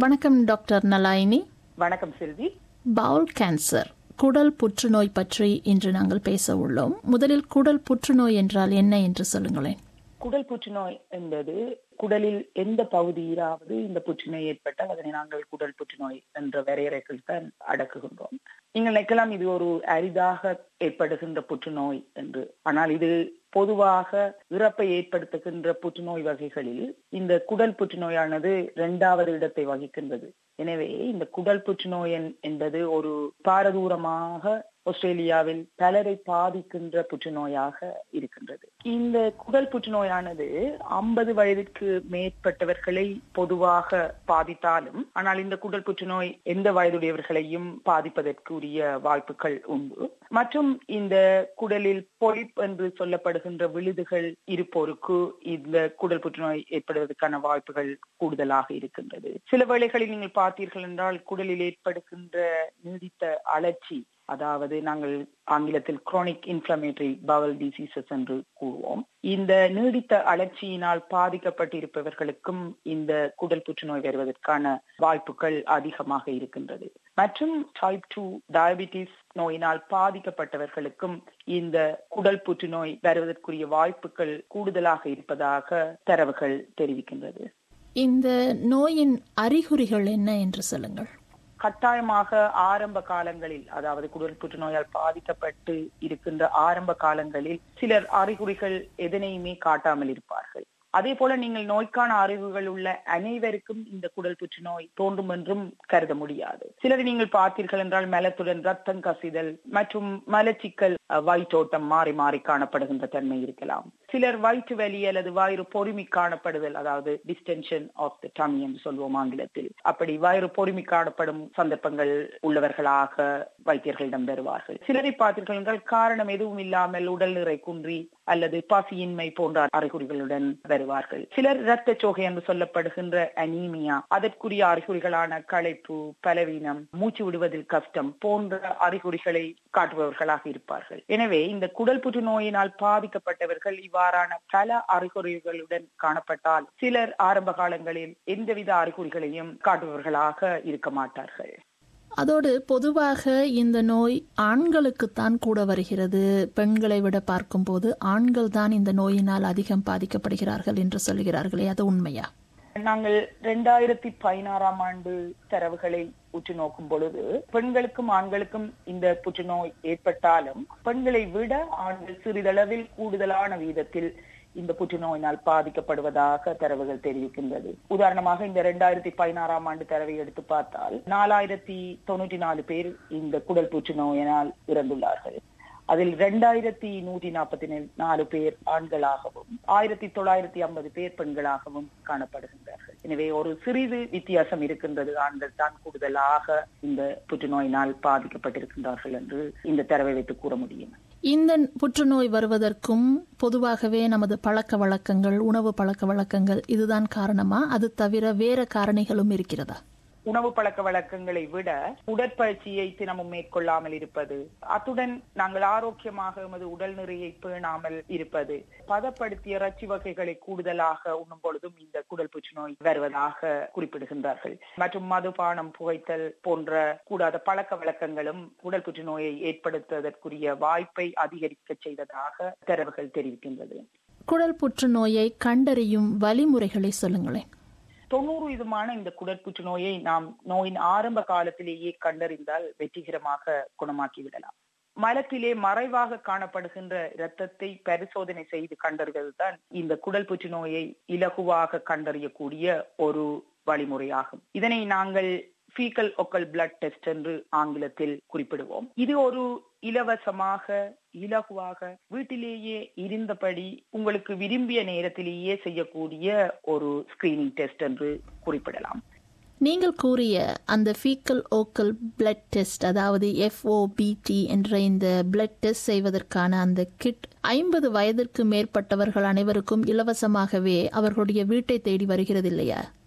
வணக்கம் டாக்டர் நலாயினி வணக்கம் செல்வி பவுல் கேன்சர் குடல் புற்றுநோய் பற்றி இன்று நாங்கள் பேச உள்ளோம் முதலில் குடல் புற்றுநோய் என்றால் என்ன என்று சொல்லுங்களேன் குடல் புற்றுநோய் என்பது குடலில் எந்த பகுதியிலாவது இந்த புற்றுநோய் ஏற்பட்டால் அதனை நாங்கள் குடல் புற்றுநோய் என்ற வரையறைகள் தான் அடக்குகின்றோம் நீங்கள் நினைக்கலாம் இது ஒரு அரிதாக ஏற்படுகின்ற புற்றுநோய் என்று ஆனால் இது பொதுவாக இறப்பை ஏற்படுத்துகின்ற புற்றுநோய் வகைகளில் இந்த குடல் புற்றுநோயானது இரண்டாவது இடத்தை வகிக்கின்றது எனவே இந்த குடல் புற்றுநோய் என்பது ஒரு பாரதூரமாக ஆஸ்திரேலியாவில் பலரை பாதிக்கின்ற புற்றுநோயாக இருக்கின்றது இந்த குடல் புற்றுநோயானது ஐம்பது வயதிற்கு மேற்பட்டவர்களை பொதுவாக பாதித்தாலும் ஆனால் இந்த குடல் புற்றுநோய் எந்த வயதுடையவர்களையும் பாதிப்பதற்குரிய வாய்ப்புகள் உண்டு மற்றும் இந்த குடலில் பொலிப் என்று சொல்லப்படுகின்ற விழுதுகள் இருப்போருக்கு இந்த குடல் புற்றுநோய் ஏற்படுவதற்கான வாய்ப்புகள் கூடுதலாக இருக்கின்றது சில வேளைகளில் நீங்கள் பார்த்தீர்கள் என்றால் குடலில் ஏற்படுகின்ற நீடித்த அலர்ச்சி அதாவது நாங்கள் ஆங்கிலத்தில் குரோனிக் இன்ஃபிளமேட்டரி பவல் டிசீசஸ் என்று கூறுவோம் இந்த நீடித்த அலர்ச்சியினால் பாதிக்கப்பட்டிருப்பவர்களுக்கும் இந்த குடல் புற்றுநோய் வருவதற்கான வாய்ப்புகள் அதிகமாக இருக்கின்றது மற்றும் டைப் டூ டயபிட்டிஸ் நோயினால் பாதிக்கப்பட்டவர்களுக்கும் இந்த குடல் புற்றுநோய் வருவதற்குரிய வாய்ப்புகள் கூடுதலாக இருப்பதாக தரவுகள் தெரிவிக்கின்றது இந்த நோயின் அறிகுறிகள் என்ன என்று சொல்லுங்கள் கட்டாயமாக ஆரம்ப காலங்களில் அதாவது குடல் புற்றுநோயால் பாதிக்கப்பட்டு இருக்கின்ற ஆரம்ப காலங்களில் சிலர் அறிகுறிகள் எதனையுமே காட்டாமல் இருப்பார்கள் அதே போல நீங்கள் நோய்க்கான அறிவுகள் உள்ள அனைவருக்கும் இந்த குடல் புற்றுநோய் தோன்றும் என்றும் கருத முடியாது சிலரை நீங்கள் பார்த்தீர்கள் என்றால் மலத்துடன் ரத்தம் கசிதல் மற்றும் மலச்சிக்கல் வயிற்றோட்டம் மாறி மாறி காணப்படுகின்ற தன்மை இருக்கலாம் சிலர் வயிற்று வலி அல்லது வயிறு பொறுமி காணப்படுதல் அதாவது டிஸ்டென்ஷன் ஆஃப் த டமி என்று சொல்வோம் ஆங்கிலத்தில் அப்படி வயிறு பொறுமி காணப்படும் சந்தர்ப்பங்கள் உள்ளவர்களாக வைத்தியர்களிடம் வருவார்கள் சிலரை பார்த்தீர்கள் என்றால் காரணம் எதுவும் இல்லாமல் உடல் நிறை குன்றி அல்லது பசியின்மை போன்ற அறிகுறிகளுடன் வருவார்கள் சிலர் இரத்த சோகை என்று சொல்லப்படுகின்ற அனீமியா அதற்குரிய அறிகுறிகளான களைப்பு பலவீனம் மூச்சு விடுவதில் கஷ்டம் போன்ற அறிகுறிகளை காட்டுபவர்களாக இருப்பார்கள் எனவே இந்த குடல் புற்றுநோயினால் பாதிக்கப்பட்டவர்கள் இவ்வாறான பல அறிகுறிகளுடன் காணப்பட்டால் சிலர் ஆரம்ப காலங்களில் எந்தவித அறிகுறிகளையும் காட்டுபவர்களாக இருக்க மாட்டார்கள் அதோடு பொதுவாக இந்த நோய் ஆண்களுக்குத்தான் கூட வருகிறது பெண்களை விட பார்க்கும்போது ஆண்கள் தான் இந்த நோயினால் அதிகம் பாதிக்கப்படுகிறார்கள் என்று சொல்கிறார்களே அது உண்மையா நாங்கள் இரண்டாயிரத்தி பதினாறாம் ஆண்டு தரவுகளை உற்று நோக்கும் பொழுது பெண்களுக்கும் ஆண்களுக்கும் இந்த புற்றுநோய் ஏற்பட்டாலும் பெண்களை விட ஆண்கள் சிறிதளவில் கூடுதலான வீதத்தில் இந்த புற்றுநோயினால் பாதிக்கப்படுவதாக தரவுகள் தெரிவிக்கின்றது உதாரணமாக இந்த இரண்டாயிரத்தி பதினாறாம் ஆண்டு தரவை எடுத்து பார்த்தால் நாலாயிரத்தி தொண்ணூற்றி நாலு பேர் இந்த குடல் புற்றுநோயினால் இறந்துள்ளார்கள் அதில் இரண்டாயிரத்தி நூற்றி நாற்பத்தி நாலு பேர் ஆண்களாகவும் ஆயிரத்தி தொள்ளாயிரத்தி ஐம்பது பேர் பெண்களாகவும் காணப்படுகின்றார்கள் எனவே ஒரு சிறிது வித்தியாசம் இருக்கின்றது ஆண்கள் தான் கூடுதலாக இந்த புற்றுநோயினால் பாதிக்கப்பட்டிருக்கின்றார்கள் என்று இந்த தரவை வைத்து கூற முடியும் இந்த புற்றுநோய் வருவதற்கும் பொதுவாகவே நமது பழக்க வழக்கங்கள் உணவு பழக்க வழக்கங்கள் இதுதான் காரணமா அது தவிர வேற காரணிகளும் இருக்கிறதா உணவு பழக்க வழக்கங்களை விட உடற்பயிற்சியை தினமும் மேற்கொள்ளாமல் இருப்பது அத்துடன் நாங்கள் ஆரோக்கியமாக எமது உடல் நிறையை பேணாமல் இருப்பது பதப்படுத்திய இறைச்சி வகைகளை கூடுதலாக உண்ணும் பொழுதும் இந்த குடல் புற்றுநோய் வருவதாக குறிப்பிடுகின்றார்கள் மற்றும் மதுபானம் புகைத்தல் போன்ற கூடாத பழக்க வழக்கங்களும் உடல் புற்றுநோயை ஏற்படுத்துவதற்குரிய வாய்ப்பை அதிகரிக்க செய்ததாக தரவுகள் தெரிவிக்கின்றது குடல் புற்றுநோயை கண்டறியும் வழிமுறைகளை சொல்லுங்களேன் தொண்ணூறு விதமான இந்த குடற்புற்று நோயை நாம் நோயின் ஆரம்ப காலத்திலேயே கண்டறிந்தால் வெற்றிகரமாக குணமாக்கி விடலாம் மலத்திலே மறைவாக காணப்படுகின்ற இரத்தத்தை பரிசோதனை செய்து கண்டறிவதுதான் இந்த குடல் புற்றுநோயை இலகுவாக கண்டறியக்கூடிய ஒரு வழிமுறையாகும் இதனை நாங்கள் ஃபீக்கல் ஒக்கல் பிளட் டெஸ்ட் என்று ஆங்கிலத்தில் குறிப்பிடுவோம் இது ஒரு இலவசமாக இலகுவாக வீட்டிலேயே இருந்தபடி உங்களுக்கு விரும்பிய நேரத்திலேயே செய்யக்கூடிய ஒரு ஸ்கிரீனிங் டெஸ்ட் என்று குறிப்பிடலாம் நீங்கள் கூறிய அந்த ஃபீக்கல் ஓக்கல் பிளட் டெஸ்ட் அதாவது எஃப்ஓபிடி என்ற இந்த பிளட் டெஸ்ட் செய்வதற்கான அந்த கிட் ஐம்பது வயதிற்கு மேற்பட்டவர்கள் அனைவருக்கும் இலவசமாகவே அவர்களுடைய வீட்டை தேடி வருகிறது இல்லையா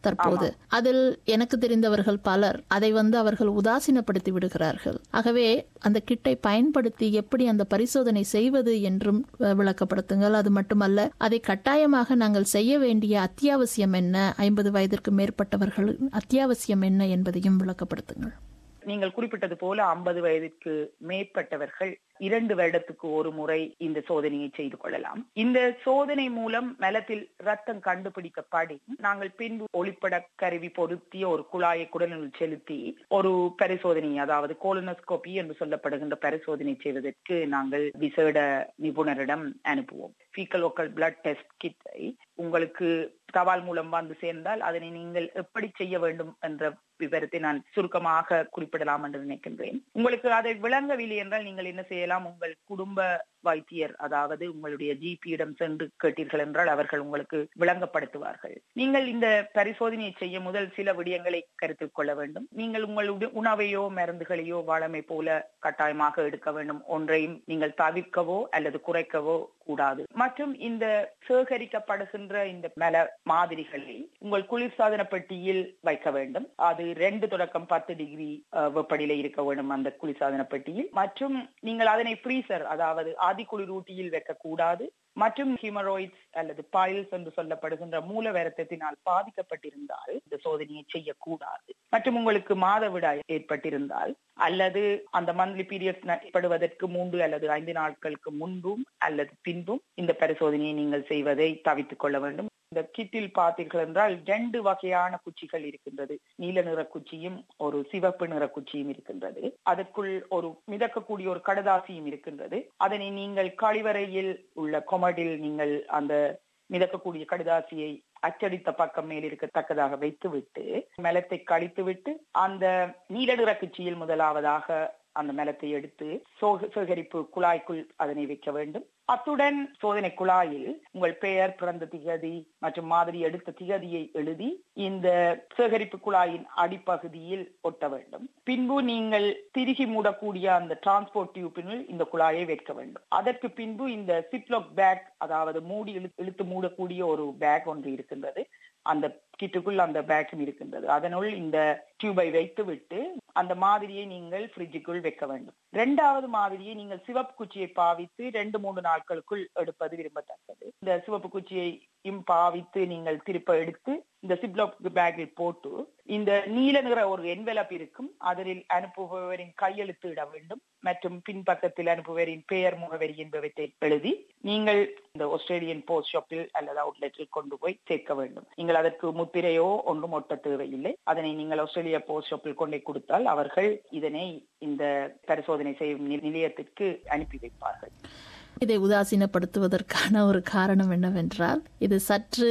தற்போது அதில் எனக்கு தெரிந்தவர்கள் பலர் அதை வந்து அவர்கள் உதாசீனப்படுத்தி விடுகிறார்கள் ஆகவே அந்த கிட்டை பயன்படுத்தி எப்படி அந்த பரிசோதனை செய்வது என்றும் விளக்கப்படுத்துங்கள் அது மட்டுமல்ல அதை கட்டாயமாக நாங்கள் செய்ய வேண்டிய அத்தியாவசியம் என்ன ஐம்பது வயதிற்கு மேற்பட்டவர்கள் அத்தியாவசியம் என்ன என்பதையும் விளக்கப்படுத்துங்கள் நீங்கள் குறிப்பிட்டது போல ஐம்பது வயதிற்கு மேற்பட்டவர்கள் இரண்டு வருடத்துக்கு ஒரு முறை இந்த சோதனையை செய்து கொள்ளலாம் இந்த சோதனை மூலம் மலத்தில் ரத்தம் கண்டுபிடிக்கப்படி நாங்கள் பின்பு ஒளிப்பட கருவி பொருத்திய ஒரு குழாயை குடலில் செலுத்தி ஒரு பரிசோதனை அதாவது கோலனோஸ்கோபி என்று சொல்லப்படுகின்ற பரிசோதனை செய்வதற்கு நாங்கள் விசேட நிபுணரிடம் அனுப்புவோம் ஃபீக்கல் ஓக்கல் பிளட் டெஸ்ட் கிட்டை உங்களுக்கு தபால் மூலம் வந்து சேர்ந்தால் அதனை நீங்கள் எப்படி செய்ய வேண்டும் என்ற விவரத்தை நான் சுருக்கமாக குறிப்பிடலாம் என்று நினைக்கின்றேன் உங்களுக்கு அதை விளங்கவில்லை என்றால் நீங்கள் என்ன செய்யலாம் உங்கள் குடும்ப வைத்தியர் அதாவது உங்களுடைய ஜிபியிடம் சென்று கேட்டீர்கள் என்றால் அவர்கள் உங்களுக்கு விளங்கப்படுத்துவார்கள் நீங்கள் இந்த பரிசோதனையை செய்ய முதல் சில விடயங்களை கருத்தில் கொள்ள வேண்டும் நீங்கள் உங்களுடைய உணவையோ மருந்துகளையோ வளமை போல கட்டாயமாக எடுக்க வேண்டும் ஒன்றையும் நீங்கள் தவிர்க்கவோ அல்லது குறைக்கவோ கூடாது மற்றும் இந்த சேகரிக்கப்படுகின்ற இந்த மல மாதிரிகளை உங்கள் குளிர்சாதன பெட்டியில் வைக்க வேண்டும் அது ரெண்டு தொடக்கம் பத்து டிகிரி வெப்பநிலை இருக்க வேண்டும் அந்த குளிர்சாதன பெட்டியில் மற்றும் நீங்கள் அதனை ஃப்ரீசர் அதாவது ஆதிக்குளிரூட்டியில் வைக்கக்கூடாது மற்றும் ஹிமரோயிட்ஸ் அல்லது பாயில்ஸ் என்று சொல்லப்படுகின்ற மூல வருத்தத்தினால் பாதிக்கப்பட்டிருந்தால் இந்த சோதனையை செய்யக்கூடாது மற்றும் உங்களுக்கு மாதவிடாய் ஏற்பட்டிருந்தால் அல்லது அந்த மந்த்லி பீரியட்ஸ் ஏற்படுவதற்கு மூன்று அல்லது ஐந்து நாட்களுக்கு முன்பும் அல்லது பின்பும் இந்த பரிசோதனையை நீங்கள் செய்வதை தவித்துக் கொள்ள வேண்டும் இந்த கிட்டில் பார்த்தீர்கள் என்றால் ரெண்டு வகையான குச்சிகள் இருக்கின்றது நீல நிற குச்சியும் ஒரு சிவப்பு நிற குச்சியும் இருக்கின்றது அதற்குள் ஒரு மிதக்கக்கூடிய ஒரு கடதாசியும் இருக்கின்றது அதனை நீங்கள் கழிவறையில் உள்ள கொமடில் நீங்கள் அந்த மிதக்கக்கூடிய கடுதாசியை அச்சடித்த பக்கம் மேல் இருக்கத்தக்கதாக வைத்து விட்டு மெலத்தை கழித்து விட்டு அந்த நீல நிற குச்சியில் முதலாவதாக அந்த மெலத்தை எடுத்து சேகரிப்பு குழாய்க்குள் அதனை வைக்க வேண்டும் அத்துடன் சோதனை குழாயில் உங்கள் பெயர் பிறந்த திகதி மற்றும் மாதிரி எடுத்த திகதியை எழுதி இந்த சேகரிப்பு குழாயின் அடிப்பகுதியில் ஒட்ட வேண்டும் பின்பு நீங்கள் திருகி மூடக்கூடிய அந்த டிரான்ஸ்போர்ட் டியூப்பினுள் இந்த குழாயை வைக்க வேண்டும் அதற்கு பின்பு இந்த சிப்லாக் பேக் அதாவது மூடி இழுத்து மூடக்கூடிய ஒரு பேக் ஒன்று இருக்கின்றது அந்த கிட்டுக்குள் அந்த பேக்கும் இருக்கின்றது அதனுள் இந்த டியூபை வைத்து விட்டு அந்த மாதிரியை நீங்கள் ஃப்ரிட்ஜுக்குள் வைக்க வேண்டும் இரண்டாவது மாதிரியை நீங்கள் சிவப்பு குச்சியை பாவித்து ரெண்டு மூன்று நாட்களுக்குள் எடுப்பது விரும்பத்தக்கது இந்த சிவப்பு குச்சியை பாவித்து நீங்கள் திருப்ப எடுத்து இந்த சிப்லாக் பேக்கில் போட்டு இந்த நீல நிற ஒரு என்வெலப் இருக்கும் அதில் அனுப்புபவரின் கையெழுத்து இட வேண்டும் மற்றும் பின்பக்கத்தில் அனுப்புவரின் பெயர் முகவரி என்பவற்றை எழுதி நீங்கள் இந்த ஆஸ்திரேலியன் போஸ்ட் ஷாப்பில் அல்லது அவுட்லெட்டில் கொண்டு போய் சேர்க்க வேண்டும் நீங்கள் அதற்கு முத்திரையோ ஒன்றும் ஒட்ட தேவையில்லை அதனை நீங்கள் ஆஸ்திரேலியா போஸ்ட் ஷாப்பில் கொண்டே கொடுத்தால் அவர்கள் இதனை இந்த பரிசோதனை செய்யும் நிலையத்திற்கு அனுப்பி வைப்பார்கள் இதை உதாசீனப்படுத்துவதற்கான ஒரு காரணம் என்னவென்றால் இது சற்று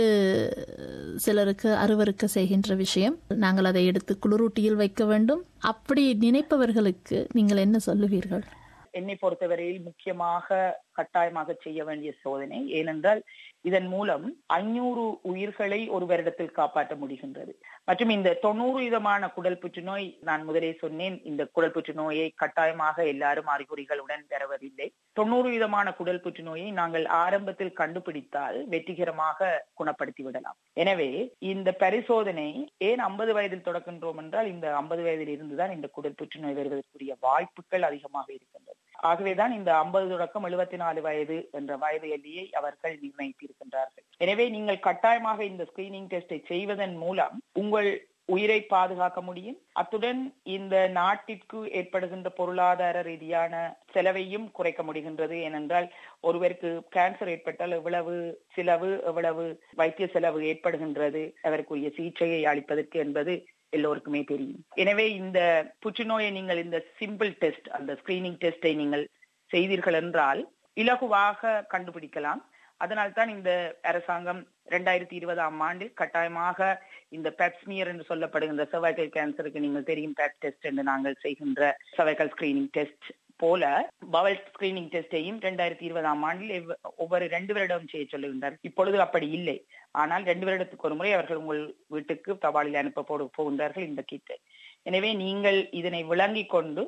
சிலருக்கு அருவருக்க செய்கின்ற விஷயம் நாங்கள் அதை எடுத்து குளிரூட்டியில் வைக்க வேண்டும் அப்படி நினைப்பவர்களுக்கு நீங்கள் என்ன சொல்லுவீர்கள் என்னை பொறுத்தவரையில் முக்கியமாக கட்டாயமாக செய்ய வேண்டிய சோதனை ஏனென்றால் இதன் மூலம் ஐநூறு உயிர்களை ஒரு வருடத்தில் காப்பாற்ற முடிகின்றது மற்றும் இந்த தொண்ணூறு விதமான குடல் புற்றுநோய் நான் முதலே சொன்னேன் இந்த குடல் புற்றுநோயை கட்டாயமாக எல்லாரும் அறிகுறிகளுடன் பெறுவதில்லை தொண்ணூறு விதமான குடல் புற்றுநோயை நாங்கள் ஆரம்பத்தில் கண்டுபிடித்தால் வெற்றிகரமாக குணப்படுத்தி விடலாம் எனவே இந்த பரிசோதனை ஏன் ஐம்பது வயதில் தொடக்கின்றோம் என்றால் இந்த ஐம்பது வயதில் இருந்துதான் இந்த குடல் புற்றுநோய் வருவதற்குரிய வாய்ப்புகள் அதிகமாக இருக்கின்றது ஆகவேதான் இந்த ஐம்பது தொடக்கம் எழுபத்தி நாலு வயது என்ற வயது எல்லையை அவர்கள் நிர்ணயித்திருக்கின்றார்கள் எனவே நீங்கள் கட்டாயமாக இந்த ஸ்கிரீனிங் டெஸ்டை செய்வதன் மூலம் உங்கள் உயிரை பாதுகாக்க முடியும் அத்துடன் இந்த நாட்டிற்கு ஏற்படுகின்ற பொருளாதார ரீதியான செலவையும் குறைக்க முடிகின்றது ஏனென்றால் ஒருவருக்கு கேன்சர் ஏற்பட்டால் எவ்வளவு செலவு எவ்வளவு வைத்திய செலவு ஏற்படுகின்றது அவருக்குரிய சிகிச்சையை அளிப்பதற்கு என்பது எல்லோருக்குமே தெரியும் எனவே இந்த புற்றுநோயை நீங்கள் இந்த சிம்பிள் டெஸ்ட் அந்த ஸ்கிரீனிங் டெஸ்டை நீங்கள் செய்தீர்கள் என்றால் இலகுவாக கண்டுபிடிக்கலாம் அதனால்தான் இந்த அரசாங்கம் இரண்டாயிரத்தி இருபதாம் ஆண்டில் கட்டாயமாக இந்த பெப்ஸ்மியர் என்று சொல்லப்படுகின்ற சர்வைக்கல் கேன்சருக்கு நீங்கள் தெரியும் பேப் டெஸ்ட் என்று நாங்கள் செய்கின்ற சர்வைக்கல் ஸ்கிரீனிங் டெஸ்ட் போல பவல் ஸ்கிரீனிங் டெஸ்டையும் இரண்டாயிரத்தி இருபதாம் ஆண்டில் ஒவ்வொரு ரெண்டு வருடம் செய்ய சொல்லுகின்றார் இப்பொழுது அப்படி இல்லை ஆனால் ரெண்டு வருடத்துக்கு ஒரு முறை அவர்கள் உங்கள் வீட்டுக்கு தபாலில் அனுப்ப போகின்றார்கள் இந்த கிட்டை எனவே நீங்கள் இதனை விளங்கிக் கொண்டு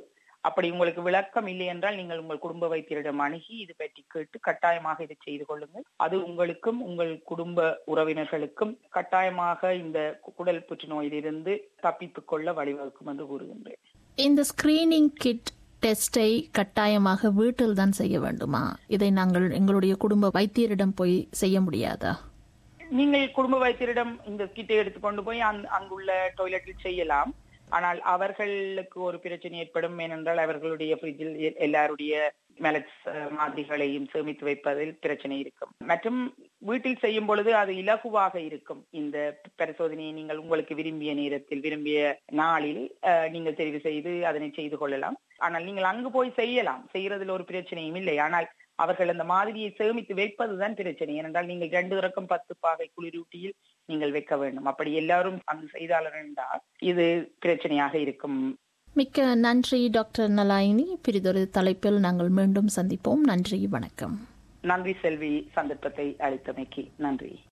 அப்படி உங்களுக்கு விளக்கம் இல்லை என்றால் நீங்கள் உங்கள் குடும்ப வைத்தியரிடம் அணுகி இது பற்றி கேட்டு கட்டாயமாக இதை செய்து கொள்ளுங்கள் அது உங்களுக்கும் உங்கள் குடும்ப உறவினர்களுக்கும் கட்டாயமாக இந்த குடல் புற்றுநோயிலிருந்து தப்பித்துக் கொள்ள வழிவகுக்கும் என்று கூறுகின்றேன் இந்த ஸ்கிரீனிங் கிட் டெஸ்டை கட்டாயமாக வீட்டில் தான் செய்ய வேண்டுமா இதை நாங்கள் எங்களுடைய குடும்ப வைத்தியரிடம் போய் செய்ய முடியாதா நீங்கள் குடும்ப வைத்தியரிடம் இந்த கிட்டை எடுத்துக்கொண்டு போய் அங்- அங்குள்ள டாய்லெட்டில் செய்யலாம் ஆனால் அவர்களுக்கு ஒரு பிரச்சனை ஏற்படும் ஏனென்றால் அவர்களுடைய ஃப்ரிட்ஜில் எ- எல்லாருடைய மெலட்ஸ் மாதிரிகளையும் சேமித்து வைப்பதில் பிரச்சனை இருக்கும் மற்றும் வீட்டில் செய்யும் பொழுது அது இலகுவாக இருக்கும் இந்த பரிசோதனையை நீங்கள் உங்களுக்கு விரும்பிய நேரத்தில் விரும்பிய நாளில் அஹ், நீங்கள் தெரிவு செய்து அதனை செய்து கொள்ளலாம் ஆனால் நீங்கள் அங்கு போய் செய்யலாம் செய்யறதுல ஒரு பிரச்சனையும் இல்லை ஆனால் அவர்கள் அந்த மாதிரியை சேமித்து வைப்பதுதான் பிரச்சனை ஏனென்றால் நீங்கள் ரெண்டு இறக்கம் பத்து பாகை குளிரூட்டியில் நீங்கள் வைக்க வேண்டும் அப்படி எல்லாரும் அங்கு செய்தாளர் என்றால் இது பிரச்சனையாக இருக்கும் மிக்க நன்றி டாக்டர் நலாயினி பிரிதொரு தலைப்பில் நாங்கள் மீண்டும் சந்திப்போம் நன்றி வணக்கம் நன்றி செல்வி சந்தர்ப்பத்தை அளித்தமைக்கு நன்றி